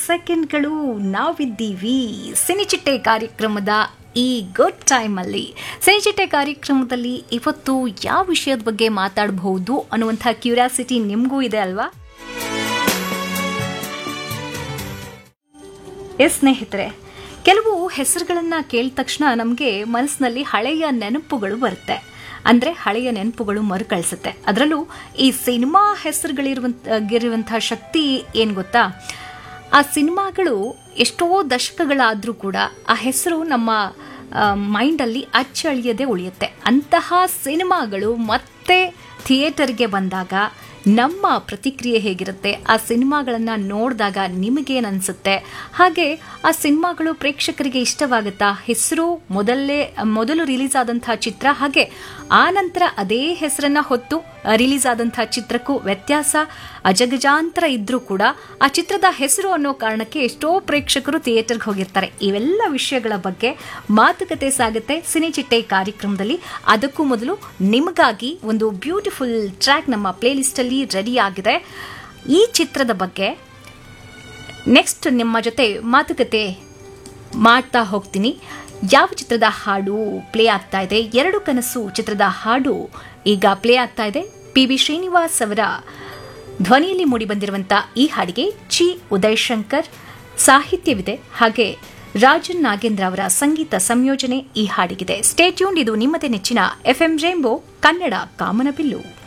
ಸೆಕೆಂಡ್ಗಳು ನಾವಿದ್ದೀವಿ ಸಿನಿಚಿಟ್ಟೆ ಕಾರ್ಯಕ್ರಮದ ಈ ಗುಡ್ ಟೈಮಲ್ಲಿ ಸಿನಿಚಿಟ್ಟೆ ಕಾರ್ಯಕ್ರಮದಲ್ಲಿ ಇವತ್ತು ಯಾವ ವಿಷಯದ ಬಗ್ಗೆ ಮಾತಾಡಬಹುದು ಅನ್ನುವಂಥ ಕ್ಯೂರಿಯಾಸಿಟಿ ನಿಮಗೂ ಇದೆ ಅಲ್ವಾ ಎಸ್ ಸ್ನೇಹಿತರೆ ಕೆಲವು ಹೆಸರುಗಳನ್ನ ಕೇಳಿದ ತಕ್ಷಣ ನಮಗೆ ಮನಸ್ಸಿನಲ್ಲಿ ಹಳೆಯ ನೆನಪುಗಳು ಬರುತ್ತೆ ಅಂದ್ರೆ ಹಳೆಯ ನೆನಪುಗಳು ಮರುಕಳಿಸುತ್ತೆ ಅದರಲ್ಲೂ ಈ ಸಿನಿಮಾ ಹೆಸರುಗಳಿರುವಂತಹ ಶಕ್ತಿ ಏನು ಗೊತ್ತಾ ಆ ಸಿನಿಮಾಗಳು ಎಷ್ಟೋ ದಶಕಗಳಾದರೂ ಕೂಡ ಆ ಹೆಸರು ನಮ್ಮ ಮೈಂಡಲ್ಲಿ ಅಚ್ಚಳಿಯದೆ ಉಳಿಯುತ್ತೆ ಅಂತಹ ಸಿನಿಮಾಗಳು ಮತ್ತೆ ಥಿಯೇಟರ್ಗೆ ಬಂದಾಗ ನಮ್ಮ ಪ್ರತಿಕ್ರಿಯೆ ಹೇಗಿರುತ್ತೆ ಆ ಸಿನಿಮಾಗಳನ್ನು ನೋಡಿದಾಗ ನಿಮಗೇನು ಅನಿಸುತ್ತೆ ಹಾಗೆ ಆ ಸಿನಿಮಾಗಳು ಪ್ರೇಕ್ಷಕರಿಗೆ ಇಷ್ಟವಾಗುತ್ತಾ ಹೆಸರು ಮೊದಲೇ ಮೊದಲು ರಿಲೀಸ್ ಆದಂತಹ ಚಿತ್ರ ಹಾಗೆ ಆ ನಂತರ ಅದೇ ಹೆಸರನ್ನ ಹೊತ್ತು ರಿಲೀಸ್ ಆದಂತಹ ಚಿತ್ರಕ್ಕೂ ವ್ಯತ್ಯಾಸ ಅಜಗಜಾಂತರ ಇದ್ರೂ ಕೂಡ ಆ ಚಿತ್ರದ ಹೆಸರು ಅನ್ನೋ ಕಾರಣಕ್ಕೆ ಎಷ್ಟೋ ಪ್ರೇಕ್ಷಕರು ಥಿಯೇಟರ್ಗೆ ಹೋಗಿರ್ತಾರೆ ಇವೆಲ್ಲ ವಿಷಯಗಳ ಬಗ್ಗೆ ಮಾತುಕತೆ ಸಾಗುತ್ತೆ ಸಿನಿಚಿಟ್ಟೆ ಕಾರ್ಯಕ್ರಮದಲ್ಲಿ ಅದಕ್ಕೂ ಮೊದಲು ನಿಮಗಾಗಿ ಒಂದು ಬ್ಯೂಟಿಫುಲ್ ಟ್ರ್ಯಾಕ್ ನಮ್ಮ ಪ್ಲೇಲಿಸ್ಟ್ ಅಲ್ಲಿ ರೆಡಿ ಆಗಿದೆ ಈ ಚಿತ್ರದ ಬಗ್ಗೆ ನೆಕ್ಸ್ಟ್ ನಿಮ್ಮ ಜೊತೆ ಮಾತುಕತೆ ಮಾಡ್ತಾ ಹೋಗ್ತೀನಿ ಯಾವ ಚಿತ್ರದ ಹಾಡು ಪ್ಲೇ ಆಗ್ತಾ ಇದೆ ಎರಡು ಕನಸು ಚಿತ್ರದ ಹಾಡು ಈಗ ಪ್ಲೇ ಆಗ್ತಾ ಇದೆ ಪಿ ಬಿ ಶ್ರೀನಿವಾಸ್ ಅವರ ಧ್ವನಿಯಲ್ಲಿ ಮೂಡಿಬಂದಿರುವಂಥ ಈ ಹಾಡಿಗೆ ಚಿ ಉದಯ್ ಶಂಕರ್ ಸಾಹಿತ್ಯವಿದೆ ಹಾಗೆ ರಾಜನ್ ನಾಗೇಂದ್ರ ಅವರ ಸಂಗೀತ ಸಂಯೋಜನೆ ಈ ಹಾಡಿಗಿದೆ ಸ್ಟೇಟ್ಯೂನ್ ಇದು ನಿಮ್ಮದೇ ನೆಚ್ಚಿನ ಎಫ್ಎಂ ಜೇಂಬೋ ಕನ್ನಡ ಕಾಮನಬಿಲ್ಲು